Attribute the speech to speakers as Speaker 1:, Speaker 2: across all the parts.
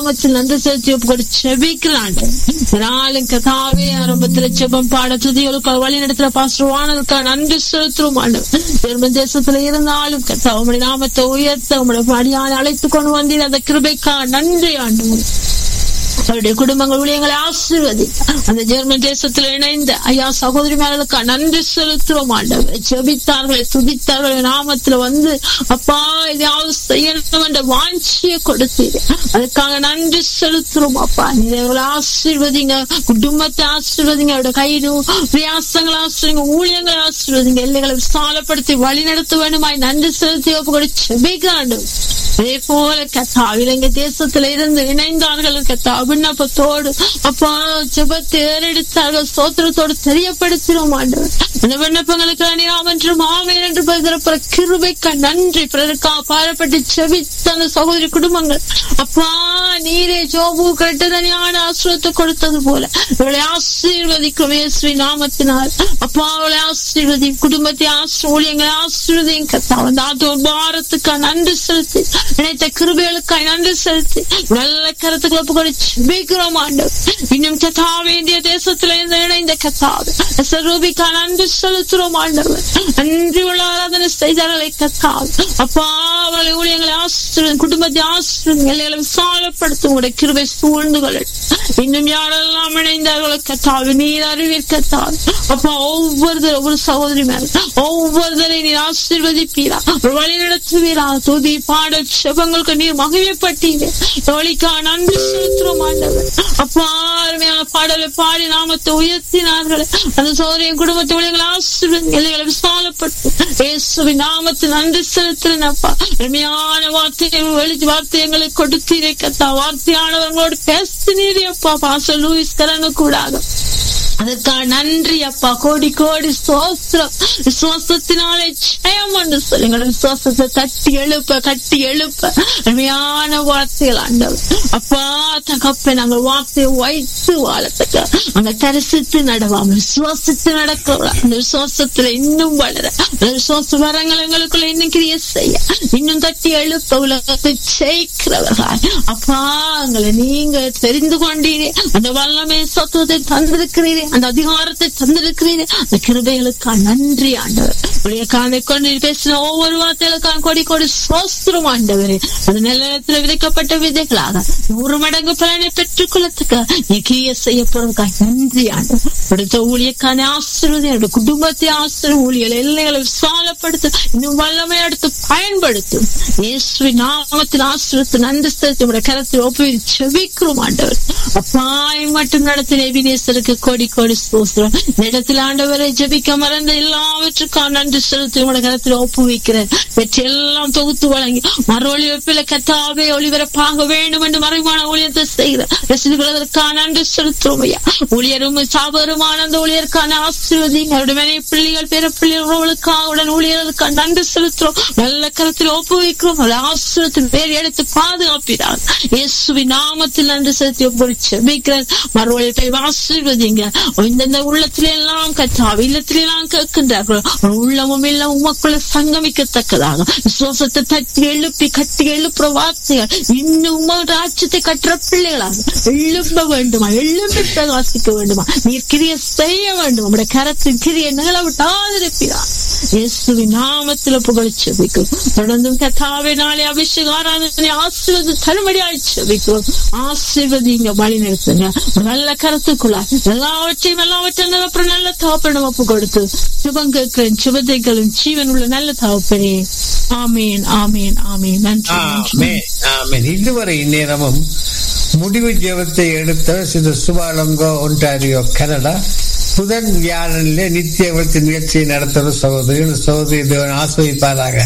Speaker 1: நாமத்தில் நன்றி செலுத்தி ஒப்புக்கொடு செபிக்கிறான் நாளும் கதாவே ஆரம்பத்துல செபம் பாட துதிகளுக்கு வழி நடத்துற பாஸ்டர்வானதுக்கு நன்றி செலுத்துறோம் ஆண்டவர் ஜெர்மன் தேசத்துல இருந்தாலும் கத்தா உங்களுடைய நாமத்தை உயர்த்த உங்களுடைய படியான அழைத்து கொண்டு வந்தீர் அந்த கிருபைக்கா நன்றி ஆண்டவர் அவருடைய குடும்பங்கள் ஊழியங்களை ஆசீர்வதி அந்த ஜெர்மன் தேசத்தில் இணைந்த ஐயா சகோதரிமார்களுக்கு நன்றி செலுத்துவோம் ஆண்டவர் ஜெபித்தார்களை துதித்தார்கள் நாமத்துல வந்து அப்பா இதையாவது செய்யணும் என்ற வாஞ்சியை கொடுத்தீர் அதுக்காக நன்றி செலுத்துறோம் அப்பா நீங்களை ஆசீர்வதிங்க குடும்பத்தை ஆசீர்வதிங்க அவருடைய கைது பிரயாசங்களை ஆசிரியங்க ஊழியங்களை ஆசீர்வதிங்க எல்லைகளை விசாலப்படுத்தி வழி நடத்த வேண்டுமாய் நன்றி செலுத்தி ஒப்புக்கொடு செபிக்காண்டு அதே போல கத்தா இலங்கை தேசத்துல இருந்து இணைந்தார்கள் கத்தா விண்ணப்பத்தோடு அப்பா ஜெபத்தை ஏறெடுத்தார்கள் சோத்திரத்தோடு தெரியப்படுத்தினோம் ஆண்டவர் அந்த விண்ணப்பங்களுக்கு அணியாம் என்று மாமேன் என்று பெறுகிற கிருபைக்க நன்றி பிறருக்கா பாரப்பட்டு செவித்த அந்த சகோதரி குடும்பங்கள் அப்பா நீரே ஜோபு கட்டதனியான ஆசிரியத்தை கொடுத்தது போல இவளை ஆசீர்வதிக்கும் இயேசுவி நாமத்தினால் அப்பா அவளை ஆசீர்வதி குடும்பத்தை ஆசிர் ஊழியங்களை ஆசீர்வதியும் கத்தா அந்த ஆத்தோ பாரத்துக்கா நன்றி செலுத்தி நினைத்த கிருபைகளுக்காய் நன்றி செலுத்தி நல்ல கருத்துக்களை புகழ் ஜெபிக்கிறோம் ஆண்டவர் இன்னும் கத்தா வேண்டிய தேசத்துல இருந்து இணைந்த கத்தாது சரூபிக்கா நன்றி செலுத்துறோம் ஆண்டவர் நன்றி உள்ள ஆராதனை செய்தார்களை கத்தாது அப்பா அவளை ஊழியங்களை ஆசிரியர் குடும்பத்தை ஆசிரியர் எல்லைகளை விசாலப்படுத்தும் உடைய கிருபை சூழ்ந்து கொள்ளட்டும் இன்னும் யாரெல்லாம் இணைந்தார்களோ கத்தாவு நீர் அறிவீர் கத்தாது அப்பா ஒவ்வொரு ஒவ்வொரு சகோதரி மேல ஒவ்வொருத்தரை நீர் ஆசீர்வதிப்பீரா வழி நடத்துவீரா துதி பாட செபங்களுக்கு நீர் மகிழ்ப்பட்டீரே தோழிக்கா நன்றி செலுத்துறோம் ஆண்டவர் அப்பா அருமையான பாடலை பாடி நாமத்தை உயர்த்தினார்கள் அந்த சோதரியின் குடும்பத்தை ஊழியர்கள் ஆசீர்வதி எல்லைகளை விசாலப்பட்டு இயேசுவின் நாமத்தில் நன்றி செலுத்துறேன் அப்பா அருமையான வார்த்தையை வெளி வார்த்தை எங்களுக்கு கொடுத்தீரே கத்தா வார்த்தையானவர்களோடு பேசினீரே அப்பா பாச லூயிஸ் கரனு கூடாது அதற்காக நன்றி அப்பா கோடி கோடி சோஸ்திரம் விசுவாசத்தினாலே ஜெயம் என்று சொல்லுங்கள் விசுவாசத்தை தட்டி எழுப்ப கட்டி எழுப்ப அருமையான வார்த்தைகள் ஆண்டவர் அப்பா தகப்ப நாங்கள் வார்த்தையை வைத்து வாழத்துக்கு அங்க தரிசித்து நடவாம விசுவாசித்து நடக்கலாம் அந்த விசுவாசத்துல இன்னும் வளர அந்த விசுவாச வரங்கள் எங்களுக்குள்ள இன்னும் கிரிய செய்ய இன்னும் தட்டி எழுப்ப உலகத்தை ஜெயிக்கிறவர்கள் அப்பா எங்களை நீங்க தெரிந்து கொண்டீரே அந்த வல்லமை சத்துவத்தை தந்திருக்கிறீரே அந்த அதிகாரத்தை தந்திருக்கிறீரே அந்த கிருபைகளுக்கா நன்றி ஆண்டவர் உடைய காதை கொண்டு பேசின ஒவ்வொரு வார்த்தைகளுக்கான கொடி கொடி சோஸ்திரம் ஆண்டவரே அது நிலத்தில் விதைக்கப்பட்ட விதைகளாக நூறு மடங்கு பலனை பெற்றுக் கொள்ளத்துக்கு நீ கிரிய செய்ய போறதுக்காக நன்றி ஆண்டவர் அடுத்த ஊழியக்கான ஆசிர்வதி என்னோட குடும்பத்தை ஆசிரியர் ஊழியல் எல்லைகளை விசாலப்படுத்து இன்னும் வல்லமை எடுத்து பயன்படுத்தும் இயேசுவி நாமத்தில் ஆசிரியத்து நன்றி செலுத்தி உடைய கரத்தில் ஒப்புவி செவிக்கிறோம் ஆண்டவர் அப்பாய் மட்டும் நடத்தின எபினேசருக்கு கோடி கோடி சோஸ்திரம் இந்த இடத்தில் ஆண்டவரை ஜெபிக்க மறந்த எல்லாவற்றுக்கும் நன்றி செலுத்தி உடைய கரத்தில் ஒப்புவிக்கிறேன் வெற்றி எல்லாம் தொகுத்து வழங்கி மறு ஒளிவெப்பில கத்தாவே ஒளிபரப்பாக வேண்டும் என்று மறைவான ஊழியத்தை செய்கிறார் ரசிகர்களுக்கான நன்றி செலுத்துவோம் ஐயா ஊழியரும் சாபருமான அந்த ஊழியருக்கான ஆசீர்வதி அவருடைய மனை பிள்ளைகள் பேர பிள்ளைகளுக்காக உடன் ஊழியர்களுக்கான நன்றி செலுத்துறோம் நல்ல கருத்தில் ஒப்புவிக்கிறோம் அதை ஆசிரியத்தில் வேறு எடுத்து பாதுகாப்பினார் இயேசுவி நாமத்தில் நன்றி செலுத்தி ஒவ்வொரு செபிக்கிறார் மறுவழிப்பை ஆசீர்வதிங்க இந்தந்த உள்ளத்திலே எல்லாம் கத்தா இல்லத்திலே எல்லாம் கேட்கின்றார்கள் உள்ளமும் இல்லம் உமக்குள்ள சங்கமிக்கத்தக்கதாக விசுவாசத்தை தட்டி எழுப்பி கட்டி எழுப்புற வார்த்தைகள் இன்னும் ராஜ்யத்தை கட்டுற பிள்ளைகளாக எழுப்ப வேண்டுமா எழுப்பி பிரகாசிக்க வேண்டுமா நீர் கிரிய செய்ய வேண்டும் நம்முடைய கரத்தின் கிரிய நிலவிட்டாதிருக்கிறார் இயேசுவின் நாமத்தில் புகழ் செபிக்கும் தொடர்ந்தும் கத்தாவே நாளை அபிஷேக ஆராதனை ஆசீர்வது தருமடியாய் செபிக்கும் ஆசீர்வதிங்க வழி நிறுத்துங்க நல்ல கருத்துக்குள்ளா எல்லாவற்றையும் எல்லாவற்றையும் அப்புறம் நல்ல தாப்பனம் ஒப்பு கொடுத்து சுபம் கேட்கிறேன் சுபதைகளும் ஜீவன் உள்ள நல்ல தாப்பனே ஆமேன் ஆமேன் ஆமேன் நன்றி நன்றி
Speaker 2: ஆமென் இதுவரை இந்நேரமும் முடிவு ஜெபத்தை எடுத்த சிறு சுபாலங்கோ ஒன்டாரியோ கனடா புதன் வியாழனிலே நித்திய விருத்தி நிகழ்ச்சியை நடத்துகிற சகோதரி சகோதரி தேவன் ஆசிரியப்பாராக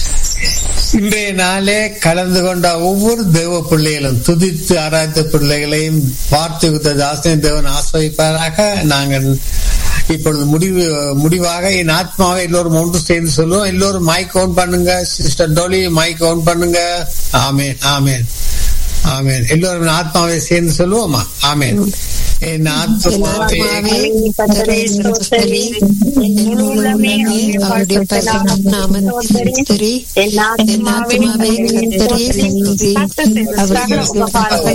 Speaker 2: இன்றைய நாளே கலந்து கொண்ட ஒவ்வொரு தேவ பிள்ளைகளும் துதித்து ஆராய்ந்த பிள்ளைகளையும் பார்த்து வித்த தாசனை தேவன் ஆசிரியப்பாராக நாங்கள் இப்பொழுது முடிவு முடிவாக என் ஆத்மாவை எல்லோரும் ஒன்று சேர்ந்து சொல்லுவோம் எல்லோரும் மைக் ஓன் பண்ணுங்க சிஸ்டர் டோலி மைக் ஓன் பண்ணுங்க ஆமேன் ஆமேன் ஆமேன் எல்லோரும் ஆத்மாவை சேர்ந்து சொல்லுவோமா ஆமேன் என் ஆத்மாவே
Speaker 3: அவருடைய பரிசுத்த நாமத்தை ஸ்தோத்திரி. என் ஆத்மாவே கர்த்தரை ஸ்தோத்திரி. அவருடைய